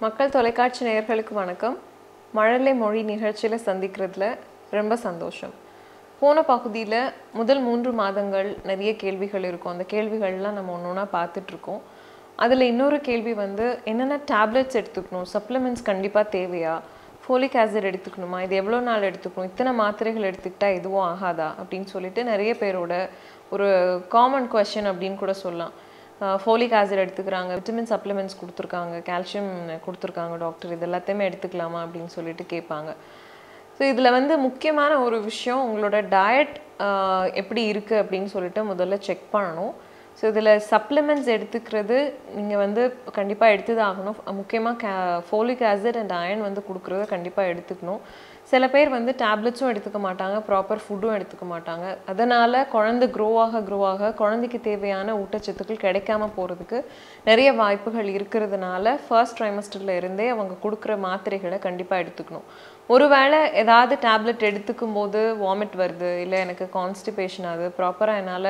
மக்கள் தொலைக்காட்சி நேயர்களுக்கு வணக்கம் மழலை மொழி நிகழ்ச்சியில் சந்திக்கிறதுல ரொம்ப சந்தோஷம் போன பகுதியில் முதல் மூன்று மாதங்கள் நிறைய கேள்விகள் இருக்கும் அந்த கேள்விகள்லாம் நம்ம ஒன்று ஒன்றா பார்த்துட்ருக்கோம் அதில் இன்னொரு கேள்வி வந்து என்னென்ன டேப்லெட்ஸ் எடுத்துக்கணும் சப்ளிமெண்ட்ஸ் கண்டிப்பாக தேவையா ஃபோலிக் ஆசிட் எடுத்துக்கணுமா இது எவ்வளோ நாள் எடுத்துக்கணும் இத்தனை மாத்திரைகள் எடுத்துக்கிட்டா எதுவும் ஆகாதா அப்படின்னு சொல்லிட்டு நிறைய பேரோட ஒரு காமன் கொஷின் அப்படின்னு கூட சொல்லலாம் ஃபோலிக் ஆசிட் எடுத்துக்கிறாங்க விட்டமின் சப்ளிமெண்ட்ஸ் கொடுத்துருக்காங்க கால்சியம் கொடுத்துருக்காங்க டாக்டர் இது எல்லாத்தையுமே எடுத்துக்கலாமா அப்படின்னு சொல்லிட்டு கேட்பாங்க ஸோ இதில் வந்து முக்கியமான ஒரு விஷயம் உங்களோட டயட் எப்படி இருக்குது அப்படின்னு சொல்லிட்டு முதல்ல செக் பண்ணணும் ஸோ இதில் சப்ளிமெண்ட்ஸ் எடுத்துக்கிறது நீங்கள் வந்து கண்டிப்பாக எடுத்து தான் ஆகணும் முக்கியமாக கே ஃபோலிக் ஆசிட் அண்ட் அயன் வந்து கொடுக்குறத கண்டிப்பாக எடுத்துக்கணும் சில பேர் வந்து டேப்லெட்ஸும் எடுத்துக்க மாட்டாங்க ப்ராப்பர் ஃபுட்டும் எடுத்துக்க மாட்டாங்க அதனால் குழந்தை க்ரோ ஆக க்ரோ ஆக குழந்தைக்கு தேவையான ஊட்டச்சத்துக்கள் கிடைக்காம போகிறதுக்கு நிறைய வாய்ப்புகள் இருக்கிறதுனால ஃபர்ஸ்ட் ட்ரைமஸ்டரில் இருந்தே அவங்க கொடுக்குற மாத்திரைகளை கண்டிப்பாக எடுத்துக்கணும் ஒருவேளை ஏதாவது டேப்லெட் எடுத்துக்கும் போது வாமிட் வருது இல்லை எனக்கு கான்ஸ்டிபேஷன் ஆகுது ப்ராப்பராக என்னால்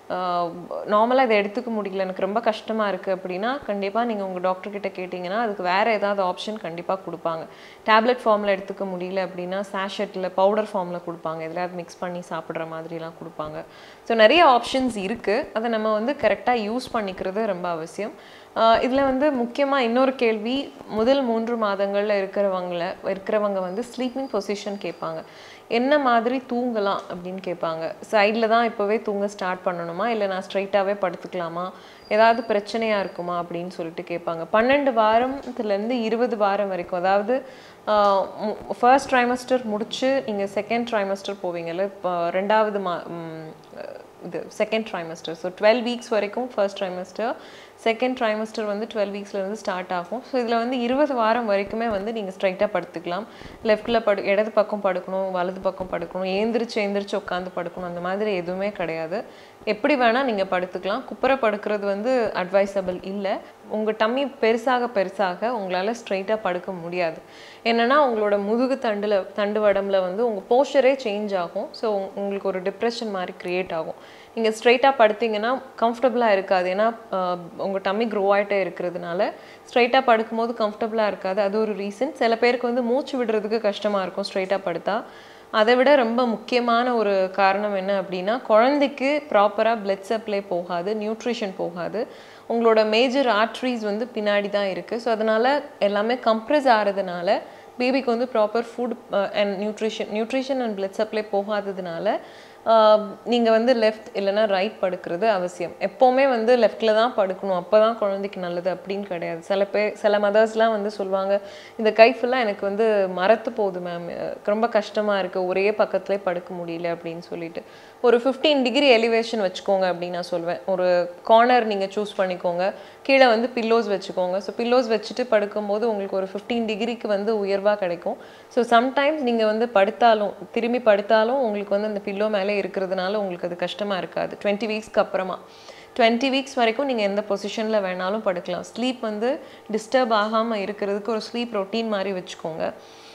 நார்மலாக இதை எடுத்துக்க முடியல எனக்கு ரொம்ப கஷ்டமாக இருக்குது அப்படின்னா கண்டிப்பாக நீங்கள் உங்கள் டாக்டர்கிட்ட கேட்டிங்கன்னா அதுக்கு வேறு ஏதாவது ஆப்ஷன் கண்டிப்பாக கொடுப்பாங்க டேப்லெட் ஃபார்மில் எடுத்துக்க முடியல அப்படின்னா சாஷெட்டில் பவுடர் ஃபார்மில் கொடுப்பாங்க எதுலையாவது மிக்ஸ் பண்ணி சாப்பிட்ற மாதிரிலாம் கொடுப்பாங்க ஸோ நிறைய ஆப்ஷன்ஸ் இருக்குது அதை நம்ம வந்து கரெக்டாக யூஸ் பண்ணிக்கிறது ரொம்ப அவசியம் இதில் வந்து முக்கியமாக இன்னொரு கேள்வி முதல் மூன்று மாதங்களில் இருக்கிறவங்கள இருக்கிறவங்க வந்து ஸ்லீப்பிங் பொசிஷன் கேட்பாங்க என்ன மாதிரி தூங்கலாம் அப்படின்னு கேட்பாங்க சைடில் தான் இப்போவே தூங்க ஸ்டார்ட் பண்ணணுமா இல்லை நான் ஸ்ட்ரைட்டாகவே படுத்துக்கலாமா ஏதாவது பிரச்சனையாக இருக்குமா அப்படின்னு சொல்லிட்டு கேட்பாங்க பன்னெண்டு வாரத்துலேருந்து இருபது வாரம் வரைக்கும் அதாவது ஃபர்ஸ்ட் ட்ரைமஸ்டர் முடிச்சு நீங்கள் செகண்ட் ட்ரைமஸ்டர் போவீங்கல்ல இப்போ ரெண்டாவது மா இது second trimester so twelve weeks வரைக்கும் ஃபர்ஸ்ட் ட்ரைமஸ்டர் செகண்ட் ட்ரைமஸ்டர் வந்து டுவெல் வீக்ஸ்லேருந்து ஸ்டார்ட் ஆகும் ஸோ இதில் வந்து இருபது வாரம் வரைக்குமே வந்து நீங்கள் ஸ்ட்ரைட்டாக படுத்துக்கலாம் லெஃப்ட்டில் படு இடது பக்கம் படுக்கணும் வலது பக்கம் படுக்கணும் ஏந்திரிச்சு ஏந்திரிச்சு உட்காந்து படுக்கணும் அந்த மாதிரி எதுவுமே கிடையாது எப்படி வேணால் நீங்கள் படுத்துக்கலாம் குப்புற படுக்கிறது வந்து அட்வைசபிள் இல்லை உங்கள் டம்மி பெருசாக பெருசாக உங்களால் ஸ்ட்ரைட்டாக படுக்க முடியாது என்னென்னா உங்களோட முதுகு தண்டில் தண்டு வடமில் வந்து உங்கள் போஸ்டரே சேஞ்ச் ஆகும் ஸோ உங்களுக்கு ஒரு டிப்ரெஷன் மாதிரி க்ரியேட் ஆகும் நீங்கள் ஸ்ட்ரைட்டாக படுத்திங்கன்னா கம்ஃபர்டபுளாக இருக்காது ஏன்னா உங்கள் டம்மி க்ரோ ஆகிட்டே இருக்கிறதுனால ஸ்ட்ரைட்டாக படுக்கும்போது கம்ஃபர்டபுளாக இருக்காது அது ஒரு ரீசன் சில பேருக்கு வந்து மூச்சு விடுறதுக்கு கஷ்டமாக இருக்கும் ஸ்ட்ரைட்டாக படுத்தா அதை விட ரொம்ப முக்கியமான ஒரு காரணம் என்ன அப்படின்னா குழந்தைக்கு ப்ராப்பராக பிளட் சப்ளை போகாது நியூட்ரிஷன் போகாது உங்களோட மேஜர் ஆர்ட்ரிஸ் வந்து பின்னாடி தான் இருக்குது ஸோ அதனால் எல்லாமே கம்ப்ரெஸ் ஆகிறதுனால பேபிக்கு வந்து proper food and nutrition nutrition and blood supply போகாததுனால நீங்கள் வந்து லெஃப்ட் இல்லைனா ரைட் படுக்கிறது அவசியம் எப்போவுமே வந்து லெஃப்டில் தான் படுக்கணும் அப்போ தான் குழந்தைக்கு நல்லது அப்படின்னு கிடையாது சில பேர் சில மதர்ஸ்லாம் வந்து சொல்லுவாங்க இந்த கை ஃபுல்லாக எனக்கு வந்து மரத்து போகுது மேம் ரொம்ப கஷ்டமாக இருக்குது ஒரே பக்கத்துலேயே படுக்க முடியல அப்படின்னு சொல்லிட்டு ஒரு ஃபிஃப்டீன் டிகிரி எலிவேஷன் வச்சுக்கோங்க அப்படின்னு நான் சொல்வேன் ஒரு கார்னர் நீங்கள் சூஸ் பண்ணிக்கோங்க கீழே வந்து பில்லோஸ் வச்சுக்கோங்க ஸோ பில்லோஸ் வச்சுட்டு படுக்கும்போது உங்களுக்கு ஒரு ஃபிஃப்டீன் டிகிரிக்கு வந்து உயர்வாக கிடைக்கும் ஸோ சம்டைம்ஸ் நீங்கள் வந்து படுத்தாலும் திரும்பி படுத்தாலும் உங்களுக்கு வந்து அந்த பில்லோ மேலே இருக்கிறதுனால உங்களுக்கு அது கஷ்டமாக இருக்காது டுவெண்ட்டி வீக்ஸ்க்கு அப்புறமா டுவெண்ட்டி வீக்ஸ் வரைக்கும் நீங்கள் எந்த பொசிஷனில் வேணாலும் படுக்கலாம் ஸ்லீப் வந்து டிஸ்டர்ப் ஆகாமல் இருக்கிறதுக்கு ஒரு ஸ்லீப் ரொட்டீன் மாதிரி வச்சுக்கோங்க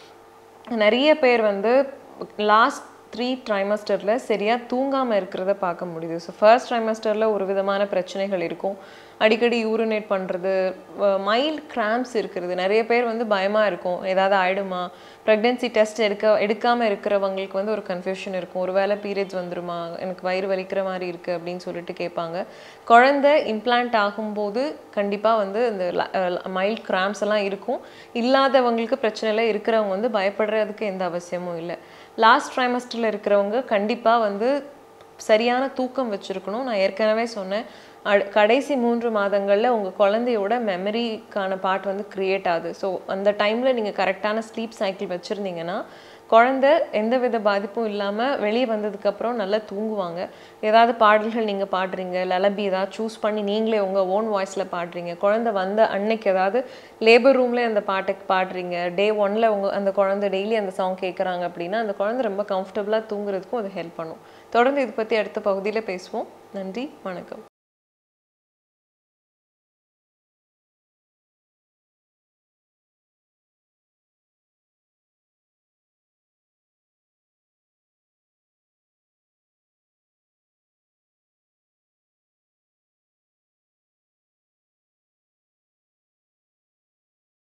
நிறைய பேர் வந்து லாஸ்ட் த்ரீ ட்ரைமஸ்டரில் சரியாக தூங்காமல் இருக்கிறத பார்க்க முடியுது ஸோ ஃபர்ஸ்ட் ட்ரைமஸ்டரில் ஒரு விதமான பிரச்சனைகள் இருக்கும் அடிக்கடி யூரினேட் பண்ணுறது மைல்ட் கிராம்ப்ஸ் இருக்கிறது நிறைய பேர் வந்து பயமாக இருக்கும் ஏதாவது ஆகிடுமா ப்ரெக்னென்சி டெஸ்ட் எடுக்க எடுக்காமல் இருக்கிறவங்களுக்கு வந்து ஒரு கன்ஃபியூஷன் இருக்கும் ஒரு வேளை பீரியட்ஸ் வந்துருமா எனக்கு வயிறு வலிக்கிற மாதிரி இருக்குது அப்படின்னு சொல்லிட்டு கேட்பாங்க குழந்தை இம்ப்ளான்ட் ஆகும்போது கண்டிப்பாக வந்து இந்த மைல்ட் கிராம்ஸ் எல்லாம் இருக்கும் இல்லாதவங்களுக்கு பிரச்சனை இல்லை இருக்கிறவங்க வந்து பயப்படுறதுக்கு எந்த அவசியமும் இல்லை லாஸ்ட் ட்ரைமஸ்டரில் இருக்கிறவங்க கண்டிப்பாக வந்து சரியான தூக்கம் வச்சுருக்கணும் நான் ஏற்கனவே சொன்னேன் கடைசி மூன்று மாதங்களில் உங்கள் குழந்தையோட மெமரிக்கான பார்ட் வந்து க்ரியேட் ஆகுது ஸோ அந்த டைமில் நீங்கள் கரெக்டான ஸ்லீப் சைக்கிள் வச்சுருந்தீங்கன்னா குழந்தை எந்த வித பாதிப்பும் இல்லாமல் வெளியே வந்ததுக்கப்புறம் நல்லா தூங்குவாங்க ஏதாவது பாடல்கள் நீங்கள் பாடுறீங்க லலபி ஏதாவது சூஸ் பண்ணி நீங்களே உங்கள் ஓன் வாய்ஸில் பாடுறீங்க குழந்தை வந்த அன்னைக்கு ஏதாவது லேபர் ரூம்லேயே அந்த பாட்டுக்கு பாடுறீங்க டே ஒனில் உங்கள் அந்த குழந்தை டெய்லி அந்த சாங் கேட்குறாங்க அப்படின்னா அந்த குழந்தை ரொம்ப கம்ஃபர்டபுளாக தூங்குறதுக்கும் அது ஹெல்ப் பண்ணும் தொடர்ந்து இதை பற்றி அடுத்த பகுதியில் பேசுவோம் நன்றி வணக்கம்